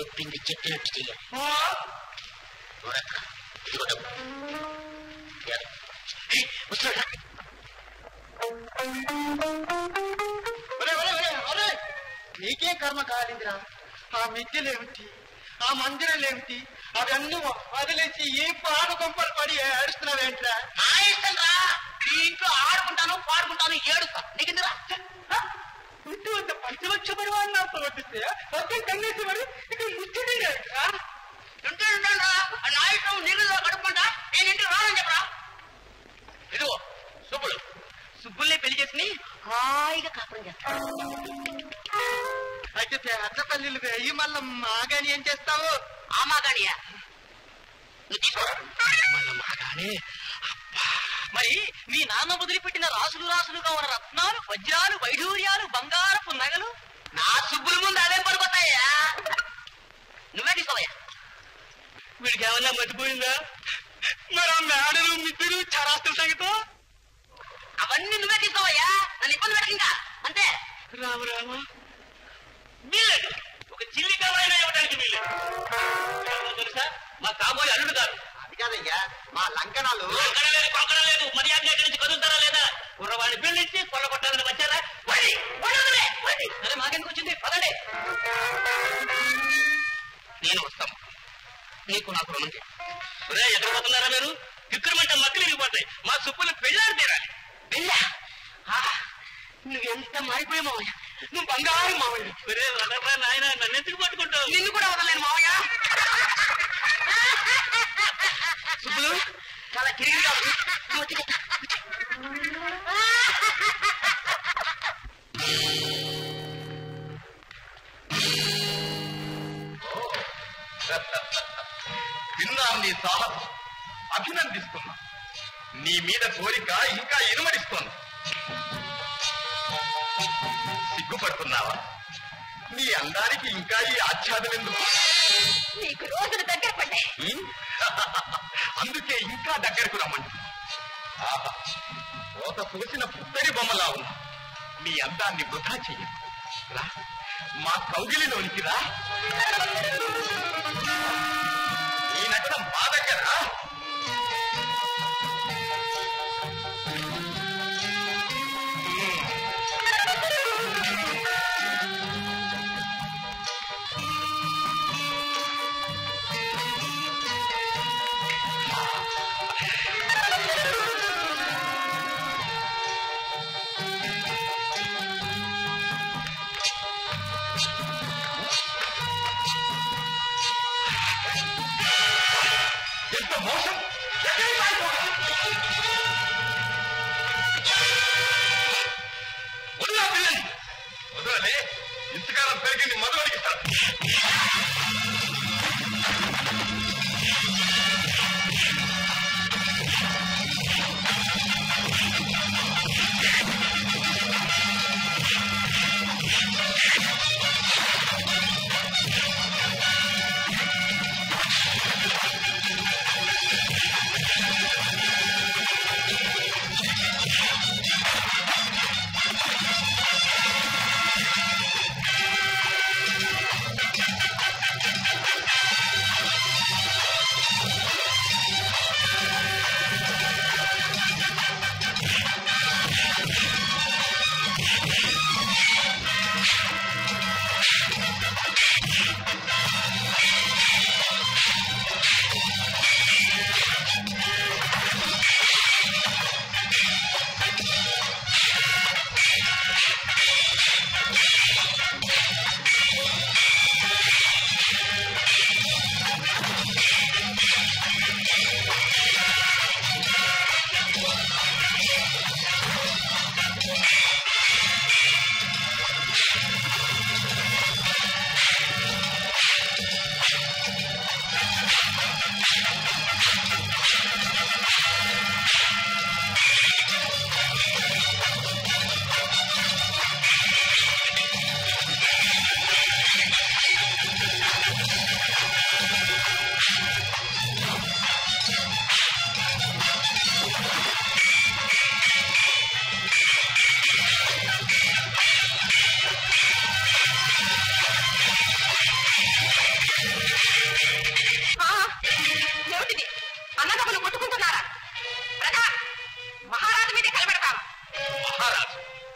చెప్పింది చెప్పినట్టు చెయ్యాలి నోరెత్త. ఇదిగో డబ్బు. ఇయ్యాలి. ఏయ్, వస్తున్నాడు. ఒరే, ఒరే, ఒరే, ఒరే! నీకే కర్మ కాలిందిరా ఆ మిద్దెలేమిటి ఆ మందిరాలేమిటి అవన్నీ వదిలేసి ఈ పాడు కొంపలు పడి ఏడుస్తున్నావేంట్రా నా ఇష్టం రా నీ ఇంట్లో ఆడుకుంటాను పాడుకుంటాను ఏడుస్తా నీకెందురా ఇటువంటి పంచవచ్చబడి వాడిని నాకు పట్టిస్తే మొత్తం కన్నేసి మరి ఇక ముచ్చుడి ఉంటే ఉంటాను రా నా ఇష్టం నీళ్ళు కడుక్కుంటా నేను ఇంటికి రానని చెప్పరా ఇదిగో సుబ్బులు సుబ్బుల్ని పెళ్లి చేసుకుని హాయిగా కాపురం చేస్తా అయితే పేద పల్లీలు వేయి మళ్ళీ మాగాని ఏం చేస్తావు ఆ మాగాడియా నువ్వు తీసుకోరా మళ్ళీ మాగాని మరి మీ నాన్న వదిలిపెట్టిన రాసులు రాసులుగా ఉన్న రత్నాలు వజ్రాలు వైఢూర్యాలు బంగారపు నగలు నా సుబ్బుల ముందు అదేం పడిపోతాయా నువ్వే తీసుకోవయ్యా వీడికి ఏమన్నా మర్చిపోయిందా మరి ఆ మేడలు మిద్దరు చరాస్తుల సంగతం అవన్నీ నువ్వే తీసుకోవయ్యా నన్ను ఇబ్బంది పెట్టిందా అంతే రాము రాము వీల్లేదు ఒక చిల్లి కావాలైనా ఇవ్వడానికి వీల్లేదు ఎవరో తెలుసా మా కాబోయే అల్లుడు గారు అది కాదయ్యా మా లంకనాలు ఎక్కడ లేదు పక్కన లేదు మర్యాద ఎక్కడి నుంచి కదులుతారా లేదా కుర్రవాడిని పిల్లించి కొల్లగొట్టాలని వచ్చారా పడి పడదులే పడి సరే మాకెందుకు వచ్చింది పదండి నేను వస్తాను నీకు నాకు రుణం ఒరే ఎక్కడ పోతున్నారా మీరు విక్రమంటే మక్కలు ఇరిగిపోతాయి మా సుప్పులు పెళ్ళాడు తీరాలి పెళ్ళా నువ్వెంత మారిపోయా మావయ్య నువ్వు బంగారు మావయ్య ఒరే వదలరా నాయన నన్ను ఎందుకు పట్టుకుంటావు నిన్ను కూడా వదలేను మావయ్య సుబ్బులు చాలా కిరిగిగా ఉంది నువ్వు వచ్చి చెప్తా. విన్నాం నీ సాహసం అభినందిస్తున్నా నీ మీద కోరిక ఇంకా ఇనుమడిస్తోంది సిగ్గుపడుతున్నావా నీ అందానికి ఇంకా ఈ ఆచ్ఛాదం ఎందుకు నీకు రోజులు దగ్గర పడ్డాయి ఉం? అందుకే ఇంకా దగ్గరకు రమ్మంటు ఆహా, కోత చూసిన పుత్తరి బొమ్మలా ఉన్నా నీ అందాన్ని వృధా చెయ్యకు రా మా కౌగిలిలోనికి రా ఈ నగరం మా దగ్గర ఎంత మోసం ఎక్కడికి పారిపోవాలి? వదలా పిల్లని వదలలే ఇంతకాలం పెరిగింది మధువనికి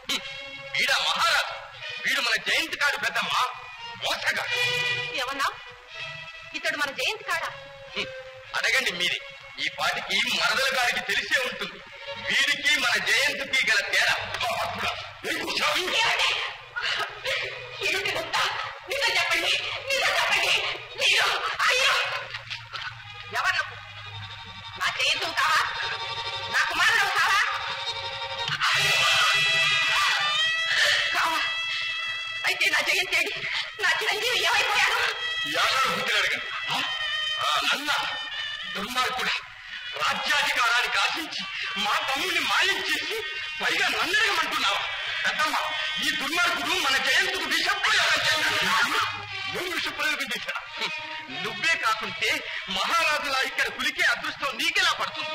వీడ మహారాజు వీడు మన జయంతి కాడు పెద్దమ్మా మోసగాడు ఏమన్నా ఇతడు మన జయంతి కాడా హ్మ్. అడగండి మీరే ఈ పాటికి మరదల గారికి తెలిసే ఉంటుంది వీరికి మన జయంతికి గల తేడా పాపుడా. ఏ కూర్చోవి? ఏమిటి గుప్తా నిజం చెప్పండి నిజం చెప్పండి మీరు అయ్యో ఎవరు నువ్వు? నా జయంతి కావా నా కుమారుడు కావా కావా అయితే నా జయంతి ఏడి? నా చిరంజీవి ఏమైపోయాడు యాదవ బుద్ధిని అడగండి ఆ నన్న దుర్మార్గుడా రాజ్యాధికారానికి ఆశించి మా తమ్ముడిని మాయం చేసి పైగా నన్నడగమంటున్నావా పెద్దమ్మ ఈ దుర్మార్గుడు మన జయంతుకు విషప్రయోగం చేశాడు నువ్వు విషప్రయోగం చేశాడా హ్మ్. నువ్వే కాకుంటే మహారాజులా ఇక్కడ కులికే అదృష్టం నీకెలా పడుతుంది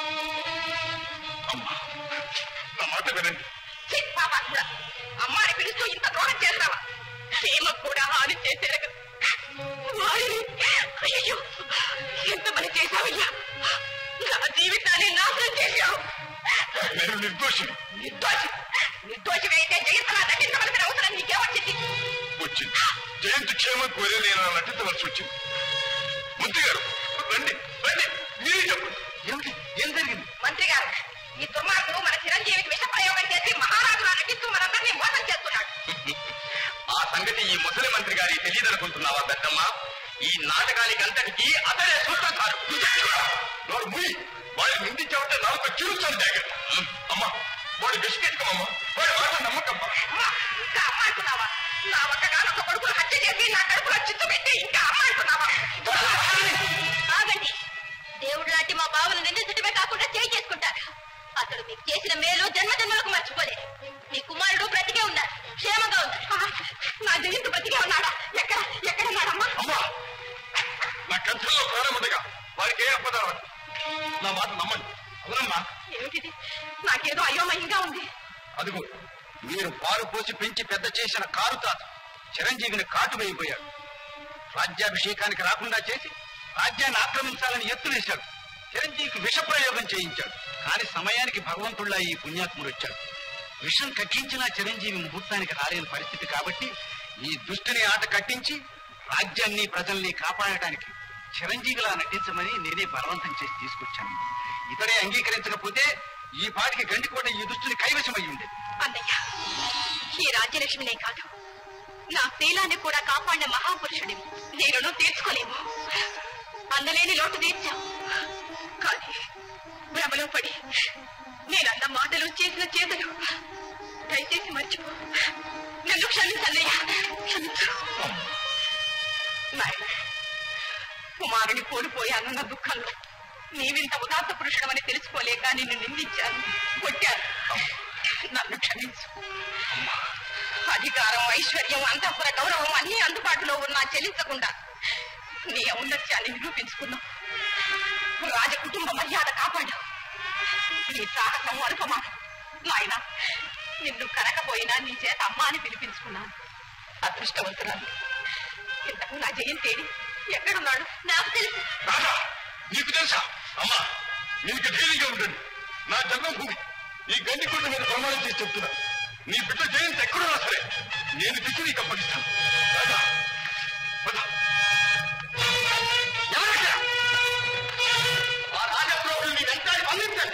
అమ్మా నా మాట వినండి ఛీ, పాపాత్ముడా. అమ్మాని పిలుస్తూ ఇంత ద్రోహం చేస్తావా ప్రేమ కూడా హాని చేసేరగ వారిని అయ్యో ఎంత పని చేశావయ్యా నా జీవితాన్ని నాశనం చేశావు నేను నిర్దోషిని నిర్దోషి నిర్దోషమైతే జయంతలా నటించవలసిన అవసరం నీకేమొచ్చింది వచ్చింది జయంతి క్షేమం కోరే నేను నటించవలసి వచ్చింది మంత్రి గారు రండి రండి మీరే చెప్పండి ఏమిటి ఏం జరిగింది మంత్రి గారు ఈ దుర్మార్గుడు మన చిరంజీవికి విష ప్రయోగం చేసి మహారాజులా నటిస్తూ మనందరినీ మోసం చేస్తున్నాడు ఆ సంగతి ఈ ముసలి మంత్రి గారికి తెలియదనుకుంటున్నావా పెద్దమ్మ ఈ నాటకానికి అంతటికి అతడే సూత్రధారు నోరు ముయి వాడు నిందించావంటే నాకు చిరుస్తాను జాగ్రత్త అమ్మా వాడు విసిగెత్తుకోమమ్మా వాడు మాట నమ్మకమ్మా అమ్మా, ఇంకా అమ్మ అంటున్నావా నా ఒక్కగానొక్క కొడుకును హత్య చేసి నా కడుపులో చిత్తు పెట్టి ఇంకా అమ్మ అంటున్నావా ఆగండి దేవుడు లాంటి మా బావను నిందించడమే కాకుండా చేయి చేసుకుంటారు అతడు మీకు చేసిన మేలు జన్మ జన్మలకు మర్చిపోలేదు మీ కుమారుడు బ్రతికే ఉన్నారు క్షేమంగా ఉన్నారు నా జయంతు బ్రతికే ఉన్నాడా ఎక్కడ ఎక్కడ ఉన్నాడమ్మా అమ్మా నా కంఠంలో ప్రారంభంగా వారికి ఏ అప్పదా నా మాట నమ్మండి అవునమ్మా ఏమిటిది నాకేదో అయోమయంగా ఉంది అదిగో మీరు పాలు పోసి పెంచి పెద్ద చేసిన కారు తాత చిరంజీవిని కాటు వేయిపోయాడు రాజ్యాభిషేకానికి రాకుండా చేసి రాజ్యాన్ని ఆక్రమించాలని ఎత్తులేశాడు చిరంజీవికి విష ప్రయోగం చేయించాడు కానీ సమయానికి భగవంతుళ్ళ ఈ పుణ్యాత్ముడు వచ్చాడు విషం కట్టించిన చిరంజీవి ముహూర్తానికి రాలేని పరిస్థితి కాబట్టి ఈ దుష్టిని ఆట కట్టించి రాజ్యాన్ని ప్రజల్ని కాపాడటానికి చిరంజీవిలా నటించమని నేనే బలవంతం చేసి తీసుకొచ్చాను ఇతడే అంగీకరించకపోతే ఈ పాటికి గండికోట ఈ దుష్టుని కైవశమై ఉండేది అన్నయ్య ఈ రాజ్యలక్ష్మినే కాదు నా శీలాన్ని కూడా కాపాడిన మహాపురుషుడి నేను తీర్చుకోలేము అందలేని లోటు తీర్చాం కానీ భ్రమలో పడి నేనన్న మాటలు చేసిన చేతలు దయచేసి మర్చిపో నన్ను క్షమించన్నయ్య క్షమించు నాయన కుమారుని కోల్పోయానన్న దుఃఖంలో నీవింత ఉదాత్త పురుషుడమని తెలుసుకోలేక నిన్ను నిందించాను కొట్టాను నన్ను క్షమించు అధికారం ఐశ్వర్యం అంతఃపుర గౌరవం అన్ని అందుబాటులో ఉన్నా చెల్లించకుండా నీ ఔన్నత్యాన్ని నిరూపించుకున్నావు రాజ కుటుంబ మర్యాద కాపాడావు నీ సాహసం అనుపమానం నాయన నిన్ను కనకపోయినా నీ చేత అమ్మ అని పిలిపించుకున్నాను అదృష్టవంతురాలు ఇంతకు నా జయంతేడి ఎక్కడున్నాడు నాకు తెలుసు రాజా నీకు తెలుసా అమ్మా నీకు ధైర్యంగా ఉండండి నా జన్మభూమి ఈ గండికొండ మీద ప్రమాణం చేసి చెప్తున్నా నీ బిడ్డ జయంతి ఎక్కడున్నా సరే నేను తెచ్చి నీకు అప్పగిస్తాను రాజా పద. ఎవరక్కడ? ఆ రాజప్రభుని నీ వెంటాడి బంధించండి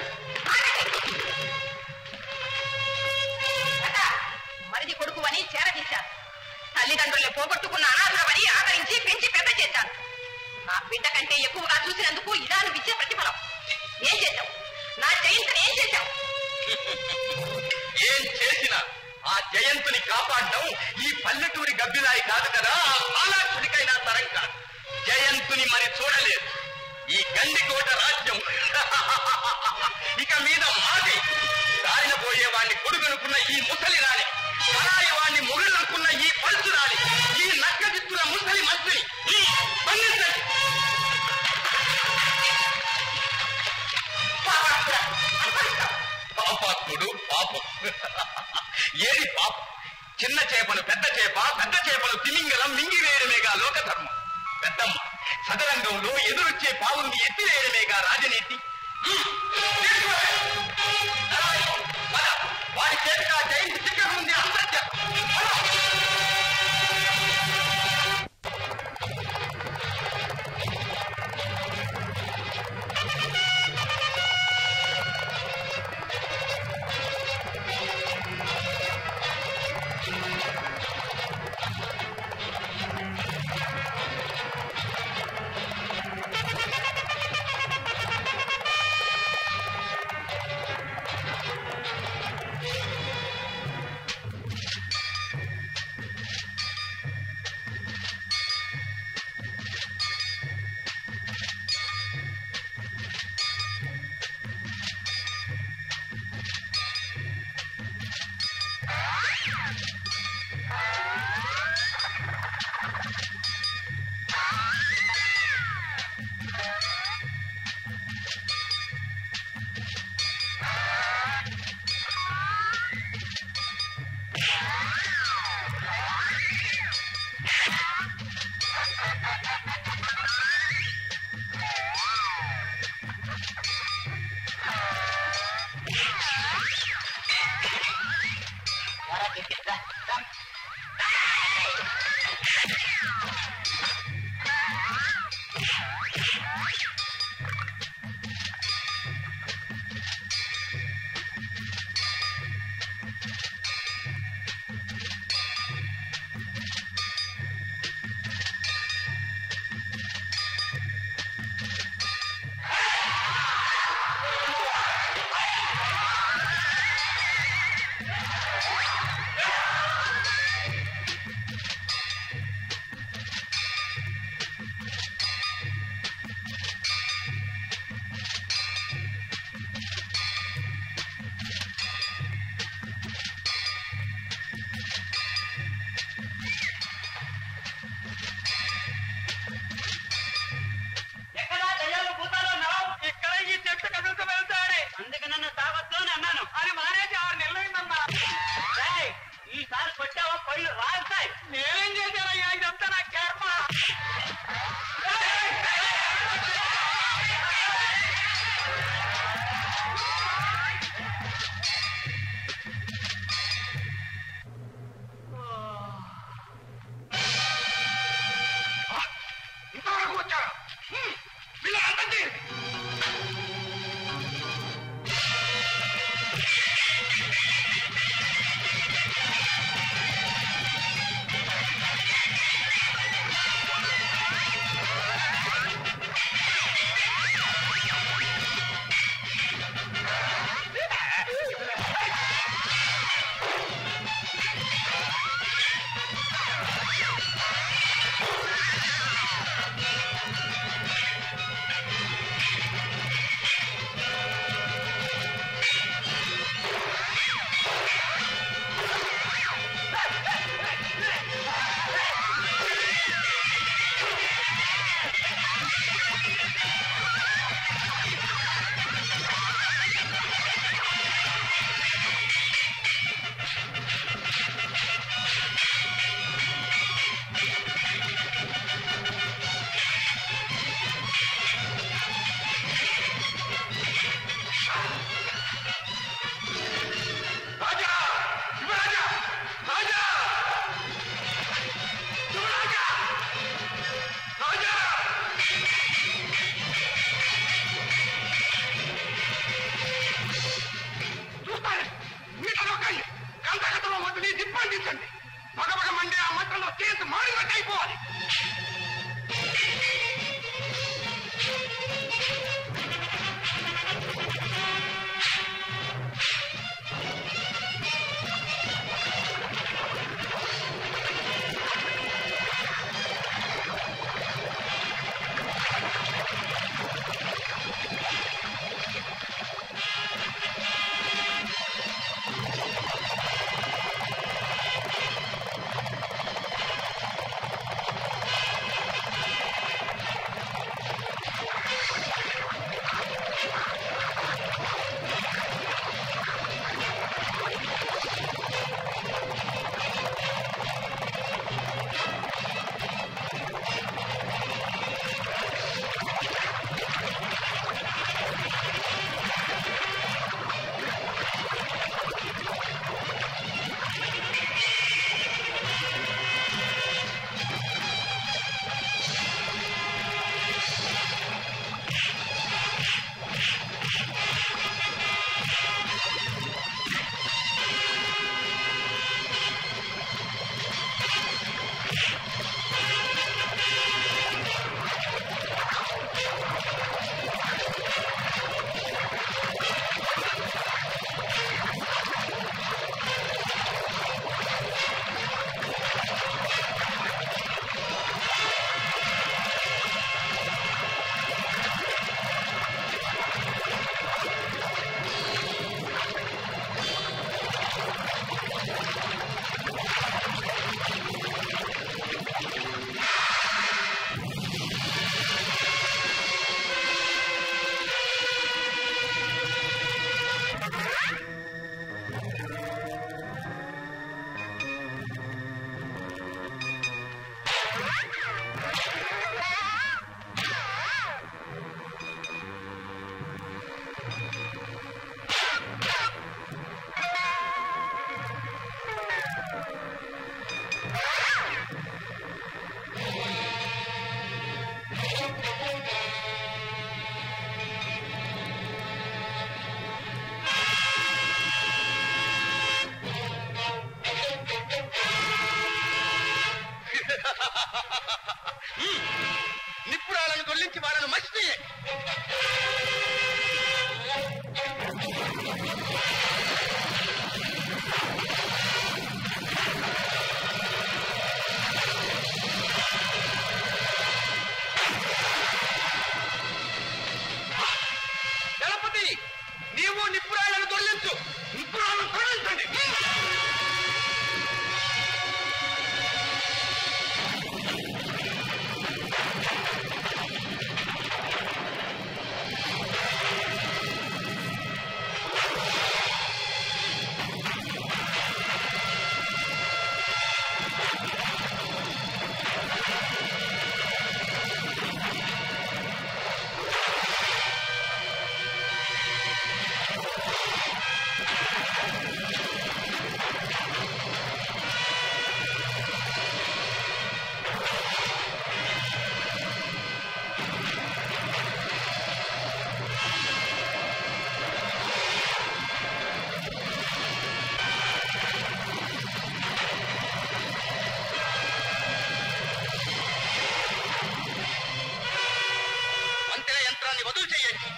అట, మరిది కొడుకు అని చేరదీశాను తల్లిదండ్రుల్ని పోగొట్టుకున్న అనాథమని ఆదరించి పెంచి పెద్ద చేశాను నా బిడ్డ కంటే ఎక్కువగా చూసినందుకు ఇదా నువ్వు ఇచ్చే ప్రతిఫలం ఏం చేశావు నా జయంతిని ఏం చేశావు ఏం చేసినా ఆ జయంతుని కాపాడడం ఈ పల్లెటూరి గబ్బిలాయి కాదు కదా ఆ బాలాసుడికైనా తరం కాదు జయంతుని మరి చూడలేదు ఈ గండికోట రాజ్యం ఇక మీద మాది దారిన పోయే వాడిని కొడుకనుకున్న ఈ ముసలి రాణి పరాయి వాడిని మొగుళ్ళనుకున్న ఈ పలుసు రాణి ఈ నక్కజిత్తుల ముసలి మంత్రి ఈ బంధించండి పాపాత్ముడు పాపం ఏది పాపం చిన్న చేపలు పెద్ద చేప పెద్ద చేపలు తిమింగలం మింగివేయడమేగా లోకధర్మం పెద్దమ్మ సదరంగంలో ఎదురొచ్చే పావుని ఎత్తివేయడమేగా రాజనీతి హ్మ్. తీసుకోండి. అలాగే. పద. వాడి చేతిగా జయంతి చిక్కకుంది ఎక్కడా దయ్యాలు భూతాలు అన్నావు ఇక్కడ ఈ చెట్టు కదులుతూ వెళ్తాడే అందుకే నన్ను తాగొద్దు అని అన్నాను అది మానేసి ఆరు నెలలైందన్నా ఏయ్, ఈసారి కొట్టావా పళ్ళు రాస్తాయి నేనేం చేశానయ్యా ఇదంతా నా కర్మ ఇంతవరకు వచ్చారా హ్మ్. పిల్లలంతా చేయండి రాజా యువరాజా రాజా యువరాజా రాజా చూస్తారే మీటలో కాయి కంటగట్టలో మొదలు దిప్పండించండి పగపగ మండే ఆ మంటలో చేసి మాడినట్టు అయిపోవాలి ఆ బంధించి వాళ్ళను మసి చేయండి దళపతి నీవు నిప్పురాళ్లను దొల్లించు నిప్పురాళ్లను తొలగించండి మంత్ర యంత్రాన్ని వదులు చేయండి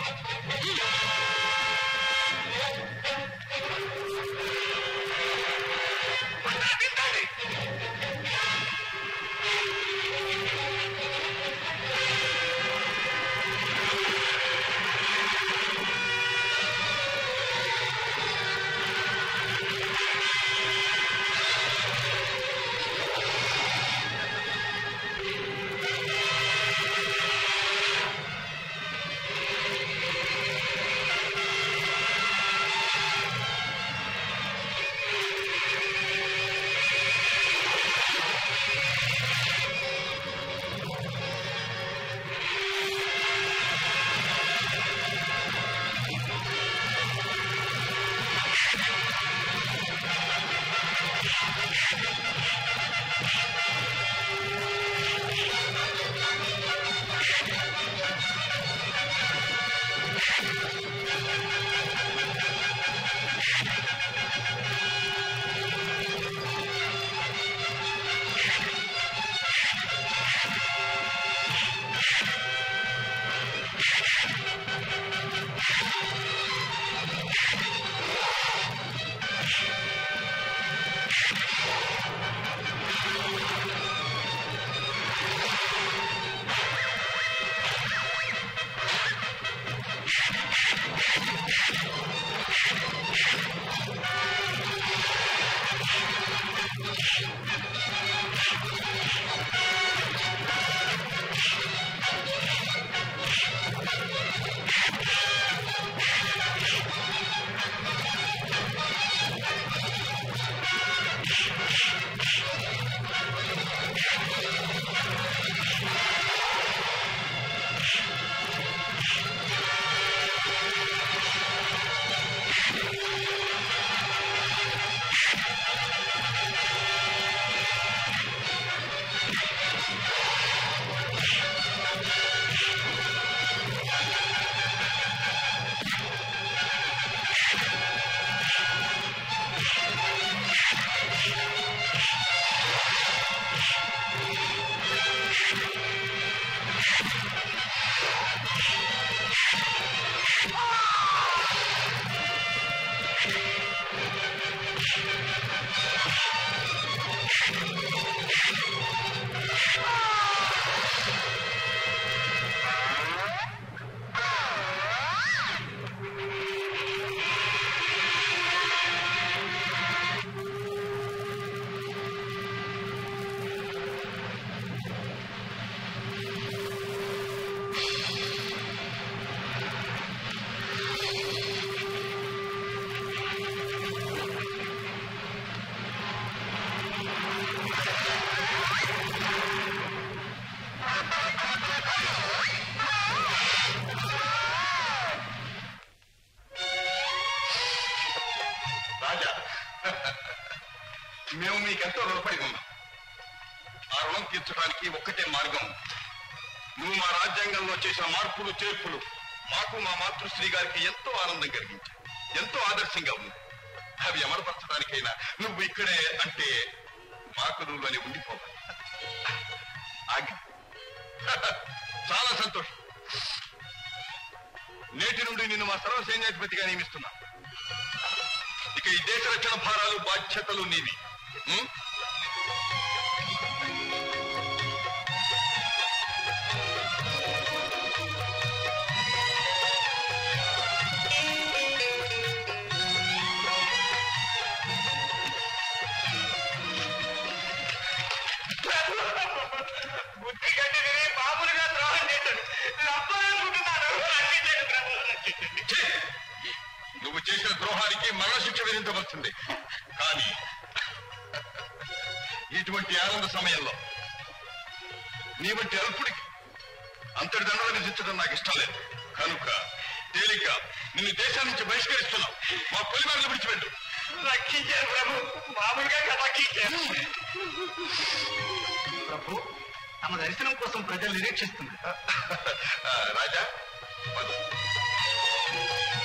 మంత్రదించండి. రాజా మేము మీకెంతో రుణపడి ఉన్నాం ఆ రుణం తీర్చడానికి ఒక్కటే మార్గం నువ్వు మా రాజ్యాంగంలో చేసిన మార్పులు చేర్పులు మాకు మా మాతృశ్రీ గారికి ఎంతో ఆనందం కలిగించాయి ఎంతో ఆదర్శంగా ఉంది అవి అమలుపరచడానికైనా నువ్వు ఇక్కడే అంటే మాకు నువ్వులోనే ఉండిపోవాలి ఆగి చాలా సంతోషం నేటి నుండి నిన్ను మా సర్వ సైన్యాధిపతిగా నియమిస్తున్నా ఇక ఈ దేశ రక్షణ భారాలు బాధ్యతలు నీవి ఉం? మామూలుగా ద్రోహం చేశాడు ఛే! నువ్వు చేసిన ద్రోహానికి మరణశిక్ష విధించవలసింది కానీ ఇటువంటి ఆనంద సమయంలో నీ వంటి అల్పుడికి అంతటి దండలు విధించడం నాకు ఇష్టం లేదు కనుక తేలిక నిన్ను దేశం నుంచి బహిష్కరిస్తున్నాం మా పొలిమేరలు విడిచిపెట్టు రక్షించారు ప్రభు మామూలుగా కదా రక్షించారు ప్రభు తమ దర్శనం కోసం ప్రజలు నిరీక్షిస్తున్నారు ఆ, రాజా పద.